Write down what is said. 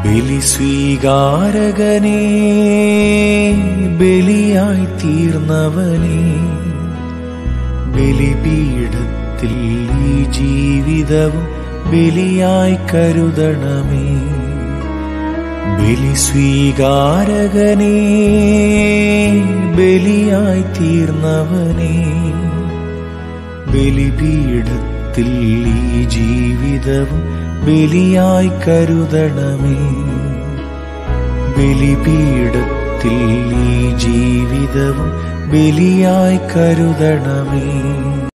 ബലി സ്വീകാരകനേ ബലിയായി തീർന്നവനേ ബലിപീഠത്തിൽ ഈ ജീവിതവും ബലിയായി കരുതണമേ ബലി സ്വീകാരകനേ ബലിയായി തീർന്നവനേ ബലിപീഠത്തിൽ ഈ ജീവിതവും ബലിയായി കരുതണമേ ബലിപീഠത്തിൽ ഈ ജീവിതവും ബലിയായി കരുതണമേ